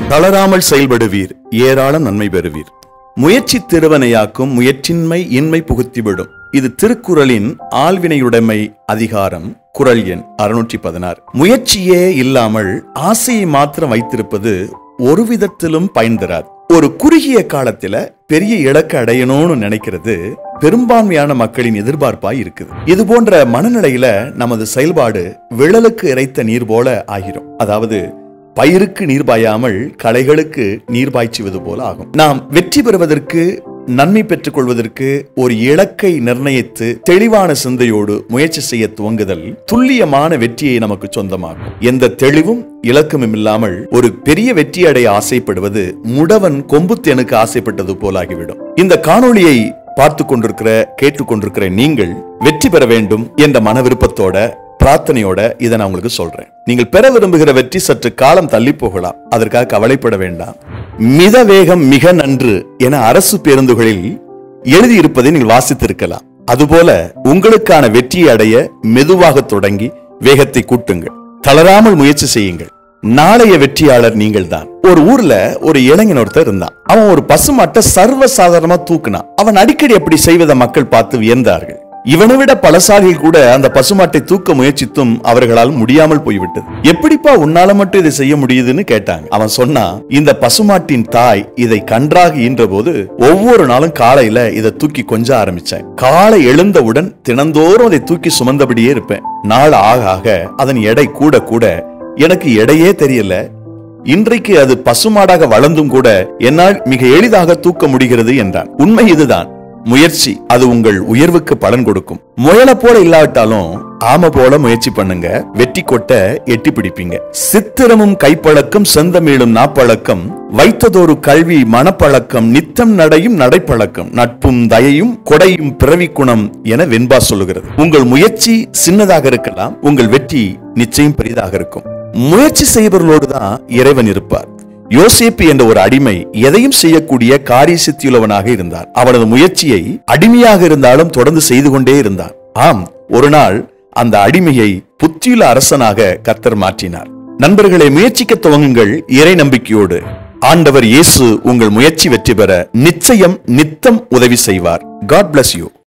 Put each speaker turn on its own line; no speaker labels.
தளராமல் செயல்படுவீர் ஏராளம் நன்மை பெறுவீர் முயற்சி திருவனையாக்கும் முயற்சின்மை இன்மை புகுத்திவிடும் இது திருக்குறளின் ஆள்வினையுடைமை அதிகாரம் குறள் எண் அறுநூற்றி பதினாறு முயற்சியே இல்லாமல் ஆசையை மாத்திரம் வைத்திருப்பது ஒரு விதத்திலும் பயன் தராது ஒரு குறுகிய காலத்துல பெரிய இலக்கு அடையணும்னு நினைக்கிறது பெரும்பான்மையான மக்களின் எதிர்பார்ப்பாய் இருக்குது இது போன்ற மனநிலையில நமது செயல்பாடு விழலுக்கு இறைத்த நீர் போல ஆகிரும் அதாவது பயிருக்கு நீர் பாயாமல் களைகளுக்கு நீர் பாய்ச்சுவது போல ஆகும் நாம் வெற்றி பெறுவதற்கு நன்மை பெற்றுக் கொள்வதற்கு ஒரு இலக்கை நிர்ணயித்து தெளிவான சிந்தையோடு முயற்சி செய்ய துவங்குதல் துல்லியமான வெற்றியை நமக்கு சொந்தமாகும் எந்த தெளிவும் இலக்கமும் இல்லாமல் ஒரு பெரிய வெற்றி அடைய ஆசைப்படுவது முடவன் கொம்புத்தேனுக்கு ஆசைப்பட்டது போலாகிவிடும் இந்த காணொளியை பார்த்து கொண்டிருக்கிற கேட்டுக்கொண்டிருக்கிற நீங்கள் வெற்றி பெற வேண்டும் என்ற மன விருப்பத்தோட பிரார்த்தனையோட இதை நான் உங்களுக்கு சொல்றேன் நீங்கள் பெற விரும்புகிற வெற்றி சற்று காலம் தள்ளி போகலாம் அதற்காக கவலைப்பட வேண்டாம் மித வேகம் மிக நன்று என அரசு பேருந்துகளில் எழுதியிருப்பதை நீங்கள் வாசித்திருக்கலாம் அதுபோல உங்களுக்கான வெற்றியை அடைய மெதுவாக தொடங்கி வேகத்தை கூட்டுங்கள் தளராமல் முயற்சி செய்யுங்கள் நாளைய வெற்றியாளர் நீங்கள் தான் ஒரு ஊர்ல ஒரு இளைஞன் ஒருத்தர் இருந்தான் அவன் ஒரு பசுமாட்டை சர்வ சாதாரணமா தூக்குனான் அவன் அடிக்கடி அப்படி செய்வதை மக்கள் பார்த்து வியந்தார்கள் இவனை விட பலசாலிகள் கூட அந்த பசுமாட்டை தூக்க முயற்சித்தும் அவர்களால் முடியாமல் போய்விட்டது எப்படிப்பா உன்னால மட்டும் இதை செய்ய முடியுதுன்னு கேட்டாங்க அவன் சொன்னா இந்த பசுமாட்டின் தாய் இதை கன்றாக ஈன்றபோது ஒவ்வொரு நாளும் காலையில இதை தூக்கி கொஞ்ச ஆரம்பிச்சேன் காலை எழுந்தவுடன் தினந்தோறும் அதை தூக்கி சுமந்தபடியே இருப்பேன் நாள் ஆக ஆக அதன் எடை கூட கூட எனக்கு எடையே தெரியல இன்றைக்கு அது பசுமாடாக வளர்ந்தும் கூட என்னால் மிக எளிதாக தூக்க முடிகிறது என்றான் உண்மை இதுதான் முயற்சி அது உங்கள் உயர்வுக்கு பலன் கொடுக்கும் முயலை போல இல்லாவிட்டாலும் ஆம போல முயற்சி பண்ணுங்க வெற்றி கொட்ட எட்டி பிடிப்பீங்க சித்திரமும் கைப்பழக்கம் செந்தமிழும் நாப்பழக்கம் வைத்ததொரு கல்வி மனப்பழக்கம் நித்தம் நடையும் நடைப்பழக்கம் நட்பும் தயையும் கொடையும் பிறவி குணம் என வெண்பா சொல்லுகிறது உங்கள் முயற்சி சின்னதாக இருக்கலாம் உங்கள் வெற்றி நிச்சயம் பெரிதாக இருக்கும் முயற்சி செய்பவர்களோடு தான் இறைவன் இருப்பார் யோசேப்பு என்ற ஒரு அடிமை எதையும் செய்யக்கூடிய காரிய சித்தியுள்ளவனாக இருந்தார் அவனது முயற்சியை அடிமையாக இருந்தாலும் தொடர்ந்து செய்து கொண்டே இருந்தான் ஆம் ஒரு நாள் அந்த அடிமையை புத்தியுள்ள அரசனாக கர்த்தர் மாற்றினார் நண்பர்களை முயற்சிக்க துவங்குங்கள் இறை நம்பிக்கையோடு ஆண்டவர் இயேசு உங்கள் முயற்சி வெற்றி பெற நிச்சயம் நித்தம் உதவி செய்வார் காட் bless யூ